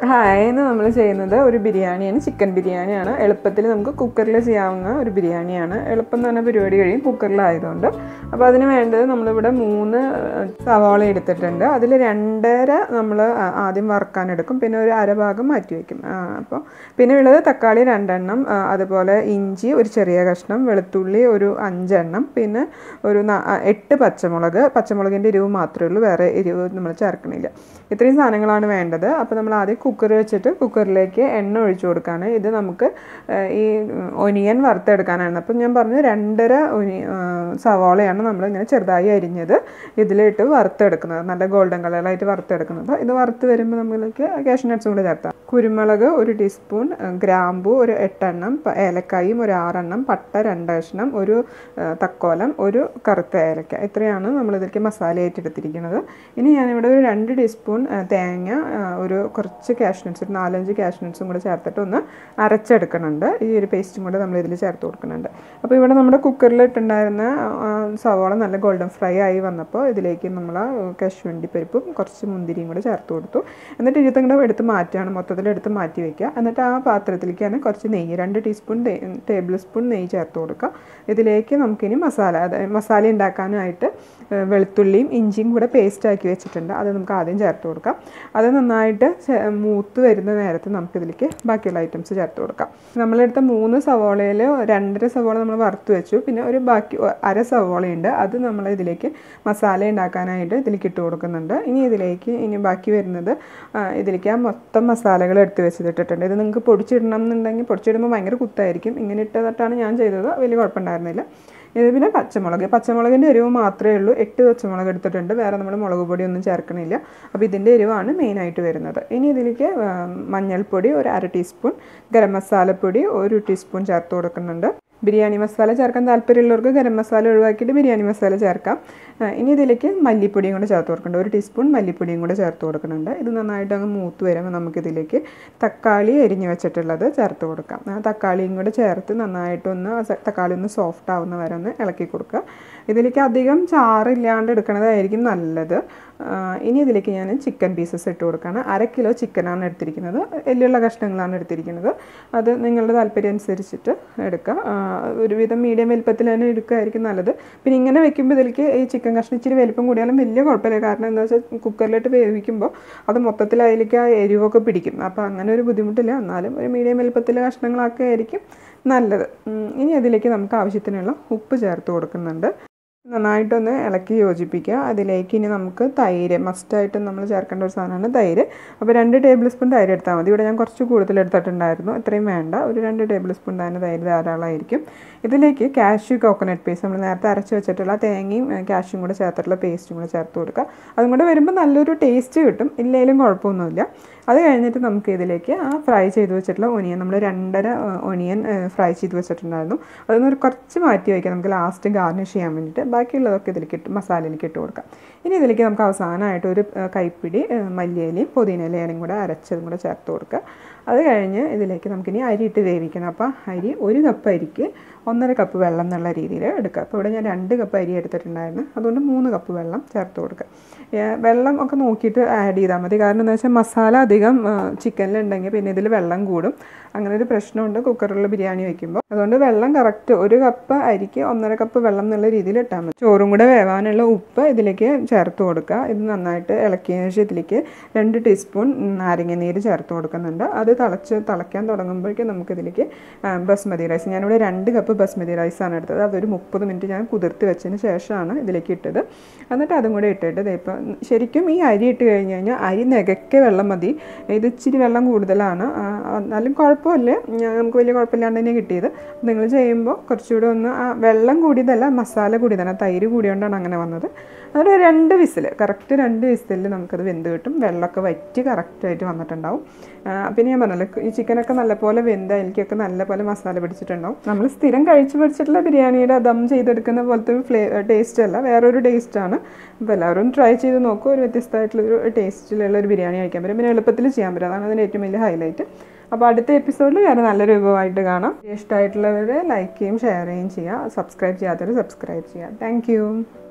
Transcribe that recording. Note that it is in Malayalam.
ഹായ് ഇന്ന് നമ്മൾ ചെയ്യുന്നത് ഒരു ബിരിയാണിയാണ് ചിക്കൻ ബിരിയാണിയാണ് എളുപ്പത്തിൽ നമുക്ക് കുക്കറിൽ ചെയ്യാവുന്ന ഒരു ബിരിയാണിയാണ് എളുപ്പം തന്നെ പരിപാടി കഴിയും കുക്കറിലായതുകൊണ്ട് അപ്പോൾ അതിന് വേണ്ടത് നമ്മളിവിടെ മൂന്ന് സവാള എടുത്തിട്ടുണ്ട് അതിൽ രണ്ടര നമ്മൾ ആദ്യം വറുക്കാൻ എടുക്കും പിന്നെ ഒരു അരഭാഗം മാറ്റി വയ്ക്കും അപ്പോൾ പിന്നെ ഉള്ളത് തക്കാളി രണ്ടെണ്ണം ആ, അതുപോലെ ഇഞ്ചി ഒരു ചെറിയ കഷ്ണം വെളുത്തുള്ളി ഒരു അഞ്ചെണ്ണം പിന്നെ ഒരു ന- ആ, എട്ട് പച്ചമുളക് പച്ചമുളകിൻ്റെ എരിവ് മാത്രമേ ഉള്ളൂ വേറെ എരിവ് നമ്മൾ ചേർക്കണില്ല ഇത്രയും സാധനങ്ങളാണ് വേണ്ടത് അപ്പോൾ നമ്മൾ ആദ്യം കുക്കർ വെച്ചിട്ട് കുക്കറിലേക്ക് എണ്ണ ഒഴിച്ചു കൊടുക്കുകയാണ് ഇത് നമുക്ക് ആ, ഈ ഒനിയൻ വറുത്തെടുക്കാനാണ് അപ്പം ഞാൻ പറഞ്ഞു രണ്ടര ഒനി ആ, സവാളയാണ് നമ്മൾ ഇങ്ങനെ ചെറുതായി അരിഞ്ഞത് ഇതിലിട്ട് വറുത്തെടുക്കുന്നത് നല്ല ഗോൾഡൻ കളറിലായിട്ട് വറുത്തെടുക്കുന്നത് ഇത് വറുത്ത് വരുമ്പോൾ നമ്മൾക്ക് കാഷ്യൂ നട്ട്സും കൂടെ ചേർത്താം കുരുമുളക് ഒരു ടീസ്പൂൺ ആ, ഗ്രാമ്പു ഒരു എട്ടെണ്ണം പ- ഏലക്കായും ഒരു ആറെണ്ണം പട്ട രണ്ട് കഷ്ണം ഒരു ആ, തക്കോലം ഒരു കറുത്ത ഏലക്ക ഇത്രയാണ് നമ്മൾ ഇതിലേക്ക് മസാലയായിട്ട് എടുത്തിരിക്കുന്നത് ഇനി ഞാനിവിടെ ഒരു രണ്ട് ടീസ്പൂൺ ആ, തേങ്ങ ആ, ഒരു കുറച്ച് കാഷ്നട്ട്സ് ഒരു നാലഞ്ച് കാഷ്നട്ട്സും കൂടെ ചേർത്തിട്ട് ഒന്ന് അരച്ചെടുക്കുന്നുണ്ട് ഈ ഒരു പേസ്റ്റും കൂടെ നമ്മൾ ഇതിൽ ചേർത്ത് കൊടുക്കുന്നുണ്ട് അപ്പോൾ ഇവിടെ നമ്മുടെ കുക്കറിൽ ഇട്ടുണ്ടായിരുന്ന ആ, സവാള നല്ല ഗോൾഡൻ ഫ്രൈ ആയി വന്നപ്പോൾ ഇതിലേക്ക് നമ്മൾ കശുവണ്ടി പരിപ്പും കുറച്ച് മുന്തിരിയും കൂടെ ചേർത്ത് കൊടുത്തു എന്നിട്ട് ഇരുത്തും കൂടെ എടുത്ത് മാറ്റുകയാണ് മൊത്തത്തിൽ എടുത്ത് മാറ്റി വെക്കുക എന്നിട്ട് ആ പാത്രത്തിലേക്ക് തന്നെ കുറച്ച് നെയ്യ് രണ്ട് ടീസ്പൂൺ ടേബിൾ സ്പൂൺ നെയ്യ് ചേർത്ത് കൊടുക്കുക ഇതിലേക്ക് നമുക്കിനി മസാല അതായത് മസാല ഉണ്ടാക്കാനായിട്ട് ഏഹ്, വെളുത്തുള്ളിയും ഇഞ്ചിയും കൂടെ പേസ്റ്റ് ആക്കി വെച്ചിട്ടുണ്ട് അത് നമുക്ക് ആദ്യം ചേർത്ത് കൊടുക്കാം അത് നന്നായിട്ട് ചെ- മൂത്ത് വരുന്ന നേരത്ത് നമുക്കിതിലേക്ക് ബാക്കിയുള്ള ഐറ്റംസ് ചേർത്ത് കൊടുക്കാം നമ്മളെടുത്ത മൂന്ന് സവോളയിൽ രണ്ടര സവോള നമ്മൾ വറുത്ത് വെച്ചു പിന്നെ ഒരു ബാക്കി ഒ- അര സവോളയുണ്ട് അത് നമ്മൾ ഇതിലേക്ക് മസാല ഉണ്ടാക്കാനായിട്ട് ഇതിലേക്ക് ഇട്ട് കൊടുക്കുന്നുണ്ട് ഇനി ഇതിലേക്ക് ഇനി ബാക്കി വരുന്നത് ആ, ഇതിലേക്ക് ആ മൊത്തം മസാലകൾ എടുത്ത് വെച്ചിട്ടിട്ടുണ്ട് ഇത് നിങ്ങൾക്ക് പൊടിച്ചിടണം എന്നുണ്ടെങ്കിൽ പൊടിച്ചിടുമ്പോൾ ഭയങ്കര കുത്തായിരിക്കും ഇങ്ങനെ ഇട്ടതിട്ടാണ് ഞാൻ ചെയ്തത് വലിയ കുഴപ്പമുണ്ടായിരുന്നില്ല ഇത് പിന്നെ പച്ചമുളക് പച്ചമുളകിൻ്റെ എരിവ് മാത്രമേ ഉള്ളൂ എട്ട് പച്ചമുളക് എടുത്തിട്ടുണ്ട് വേറെ നമ്മൾ മുളക് പൊടി ഒന്നും ചേർക്കണില്ല അപ്പോൾ ഇതിൻ്റെ എരിവാണ് മെയിനായിട്ട് വരുന്നത് ഇനി ഇതിലേക്ക് ആ, മഞ്ഞൾപ്പൊടി ഒരു അര ടീസ്പൂൺ ഗരം മസാലപ്പൊടി ഒരു ടീസ്പൂൺ ചേർത്ത് കൊടുക്കുന്നുണ്ട് ബിരിയാണി മസാല ചേർക്കാൻ താല്പര്യമുള്ളവർക്ക് ഗരം മസാല ഒഴിവാക്കിയിട്ട് ബിരിയാണി മസാല ചേർക്കാം ആ, ഇനി ഇതിലേക്ക് മല്ലിപ്പൊടിയും കൂടെ ചേർത്ത് കൊടുക്കുന്നുണ്ട് ഒരു ടീസ്പൂൺ മല്ലിപ്പൊടിയും കൂടെ ചേർത്ത് കൊടുക്കുന്നുണ്ട് ഇത് നന്നായിട്ട് അങ്ങ് മൂത്ത് വരുമ്പോൾ നമുക്കിതിലേക്ക് തക്കാളി എരിഞ്ഞ് വെച്ചിട്ടുള്ളത് ചേർത്ത് കൊടുക്കാം ആ തക്കാളിയും കൂടെ ചേർത്ത് നന്നായിട്ടൊന്ന് ആ സ- തക്കാളി ഒന്ന് സോഫ്റ്റ് ആവുന്ന വരെ ഒന്ന് ഇളക്കി കൊടുക്കുക ഇതിലേക്ക് അധികം ചാറില്ലാണ്ട് എടുക്കുന്നതായിരിക്കും നല്ലത് ആ, ഇനി ഇതിലേക്ക് ഞാൻ ചിക്കൻ പീസസ് ഇട്ട് കൊടുക്കുകയാണ് അര കിലോ ചിക്കനാണ് എടുത്തിരിക്കുന്നത് എല്ലുള്ള കഷ്ണങ്ങളാണ് എടുത്തിരിക്കുന്നത് അത് നിങ്ങളുടെ താല്പര്യം അനുസരിച്ചിട്ട് എടുക്കുക ആ, ഒരുവിധം മീഡിയം വലിപ്പത്തിൽ തന്നെ എടുക്കുകയായിരിക്കും നല്ലത് പിന്നെ ഇങ്ങനെ വെക്കുമ്പോൾ ഇതിലേക്ക് ഈ ചിക്കൻ കഷ്ണം ഇച്ചിരി വലിപ്പം കൂടിയാലും വലിയ കുഴപ്പമില്ല കാരണം എന്താ വെച്ചാൽ കുക്കറിലിട്ട് വേവിക്കുമ്പോൾ അത് മൊത്തത്തിൽ അതിലേക്ക് ആ എരിവൊക്കെ പിടിക്കും അപ്പോൾ അങ്ങനെ ഒരു ബുദ്ധിമുട്ടില്ല എന്നാലും ഒരു മീഡിയം വലിപ്പത്തിലെ കഷ്ണങ്ങളൊക്കെ ആയിരിക്കും നല്ലത് ഉം, ഇനി അതിലേക്ക് നമുക്ക് ആവശ്യത്തിനുള്ള ഉപ്പ് ചേർത്ത് കൊടുക്കുന്നുണ്ട് നന്നായിട്ടൊന്ന് ഇളക്കി യോജിപ്പിക്കുക അതിലേക്ക് ഇനി നമുക്ക് തൈര് മസ്റ്റായിട്ട് നമ്മൾ ചേർക്കേണ്ട ഒരു സാധനമാണ് തൈര് അപ്പോൾ രണ്ട് ടേബിൾ സ്പൂൺ തൈര് എടുത്താൽ മതി ഇവിടെ ഞാൻ കുറച്ച് കൂടുതൽ എടുത്തിട്ടുണ്ടായിരുന്നു ഇത്രയും വേണ്ട ഒരു രണ്ട് ടേബിൾ സ്പൂൺ തന്നെ തൈര് ധാരാളമായിരിക്കും ഇതിലേക്ക് കാഷ്യൂ കോക്കനട്ട് പേസ്റ്റ് നമ്മൾ നേരത്തെ അരച്ച് വെച്ചിട്ടുള്ള തേങ്ങയും ഏഹ്, കാഷ്യൂം കൂടെ ചേർത്തിട്ടുള്ള പേസ്റ്റും കൂടെ ചേർത്ത് കൊടുക്കുക അതും കൂടെ വരുമ്പോൾ നല്ലൊരു ടേസ്റ്റ് കിട്ടും ഇല്ലെങ്കിലും കുഴപ്പമൊന്നുമില്ല അത് കഴിഞ്ഞിട്ട് നമുക്ക് ഇതിലേക്ക് ആ ഫ്രൈ ചെയ്ത് വെച്ചിട്ടുള്ള ഒനിയൻ നമ്മൾ രണ്ടര ഒനിയൻ ഫ്രൈ ചെയ്ത് വെച്ചിട്ടുണ്ടായിരുന്നു അതൊന്ന് ഒരു കുറച്ച് മാറ്റി വയ്ക്കാം നമുക്ക് ലാസ്റ്റ് ഗാർണിഷ് ചെയ്യാൻ വേണ്ടിയിട്ട് ബാക്കിയുള്ളതൊക്കെ ഇതിലേക്ക് ഇട്ട് മസാലയിലേക്ക് ഇട്ട് കൊടുക്കാം ഇനി ഇതിലേക്ക് നമുക്ക് അവസാനമായിട്ട് ഒരു ഏഹ്, കൈപ്പിടി ഏഹ്, മല്ലിയിലയും പുതിനയിലയും കൂടെ അരച്ചതും കൂടെ ചേർത്ത് കൊടുക്കുക അത് കഴിഞ്ഞ് ഇതിലേക്ക് നമുക്കിനി അരി ഇട്ട് വേവിക്കണം അപ്പോൾ അരി ഒരു കപ്പ് അരിക്ക് ഒന്നര കപ്പ് വെള്ളം എന്നുള്ള രീതിയിൽ എടുക്കുക അപ്പോൾ ഇവിടെ ഞാൻ രണ്ട് കപ്പ് അരി എടുത്തിട്ടുണ്ടായിരുന്നു അതുകൊണ്ട് മൂന്ന് കപ്പ് വെള്ളം ചേർത്ത് കൊടുക്കുക ഏഹ് വെള്ളം ഒക്കെ നോക്കിയിട്ട് ആഡ് ചെയ്താൽ മതി കാരണം എന്താ വെച്ചാൽ മസാല അധികം ചിക്കനിലുണ്ടെങ്കിൽ പിന്നെ ഇതിൽ വെള്ളം കൂടും അങ്ങനെ ഒരു പ്രശ്നമുണ്ട് കുക്കറിൽ ബിരിയാണി വെക്കുമ്പോൾ അതുകൊണ്ട് വെള്ളം കറക്റ്റ് ഒരു കപ്പ് അരിക്ക് ഒന്നര കപ്പ് വെള്ളം എന്നുള്ള രീതിയിൽ ഇട്ടാൽ മതി ചോറും കൂടെ വേവാനുള്ള ഉപ്പ് ഇതിലേക്ക് ചേർത്ത് കൊടുക്കുക ഇത് നന്നായിട്ട് ഇളക്കിയതിന് ശേഷം ഇതിലേക്ക് രണ്ട് ടീസ്പൂൺ നാരങ്ങ നീര് ചേർത്ത് കൊടുക്കുന്നുണ്ട് അത് തിളച്ച് തിളയ്ക്കാൻ തുടങ്ങുമ്പോഴേക്കും നമുക്കിതിലേക്ക് ആ, ബസ്മതി റൈസ് ഞാനിവിടെ രണ്ട് കപ്പ് ബസ്മതി റൈസാണ് എടുത്തത് അതൊരു മുപ്പത് മിനിറ്റ് ഞാൻ കുതിർത്ത് വെച്ചതിന് ശേഷമാണ് ഇതിലേക്ക് ഇട്ടത് എന്നിട്ട് അതും കൂടെ ഇട്ടിട്ട് ദേ ഇപ്പം ശരിക്കും ഈ അരി ഇട്ട് കഴിഞ്ഞ് കഴിഞ്ഞാൽ അരി നികക്കെ വെള്ളം മതി ഇത് ഇച്ചിരി വെള്ളം കൂടുതലാണ് ആ, എന്നാലും കുഴപ്പമില്ല ഞാൻ- നമുക്ക് വലിയ കുഴപ്പമില്ലാണ്ട് തന്നെ കിട്ടിയത് നിങ്ങൾ ചെയ്യുമ്പോൾ കുറച്ചുകൂടെ ഒന്ന് ആ വെള്ളം കൂടിയതല്ല മസാല കൂടിയതാണ് തൈര് കൂടിയോണ്ടാണ് അങ്ങനെ വന്നത് അതൊരു രണ്ട് വിസിൽ കറക്റ്റ് രണ്ട് വിസിലിൽ നമുക്കത് വെന്ത് കിട്ടും വെള്ളമൊക്കെ വറ്റി കറക്റ്റായിട്ട് വന്നിട്ടുണ്ടാവും ആ, പിന്നെ ഞാൻ പറഞ്ഞല്ലോ ഈ ചിക്കനൊക്കെ നല്ലപോലെ വെന്ത് അതിലേക്കൊക്കെ നല്ലപോലെ മസാല പിടിച്ചിട്ടുണ്ടാവും നമ്മൾ സ്ഥിരം കഴിച്ചു പിടിച്ചിട്ടുള്ള ബിരിയാണിയുടെ ദം ചെയ്തെടുക്കുന്ന പോലത്തെ ഒരു ഫ്ലേ ടേസ്റ്റ് അല്ല വേറൊരു ടേസ്റ്റാണ് അപ്പോൾ എല്ലാവരും ട്രൈ ചെയ്ത് നോക്കൂ ഒരു വ്യത്യസ്തമായിട്ടുള്ളൊരു ടേസ്റ്റിലുള്ള ഒരു ബിരിയാണി കഴിക്കാൻ പറ്റും പിന്നെ എളുപ്പത്തിൽ ചെയ്യാൻ പറ്റും അതാണ് അതിൻ്റെ ഏറ്റവും വലിയ ഹൈലൈറ്റ് അപ്പോൾ അടുത്ത എപ്പിസോഡിൽ വേറെ നല്ലൊരു വിഭവമായിട്ട് കാണാം ഇഷ്ടമായിട്ടുള്ളവർ ലൈക്ക് ചെയ്യും ഷെയർ ചെയ്യും ചെയ്യുക സബ്സ്ക്രൈബ് ചെയ്യാത്തവർ സബ്സ്ക്രൈബ് ചെയ്യുക താങ്ക്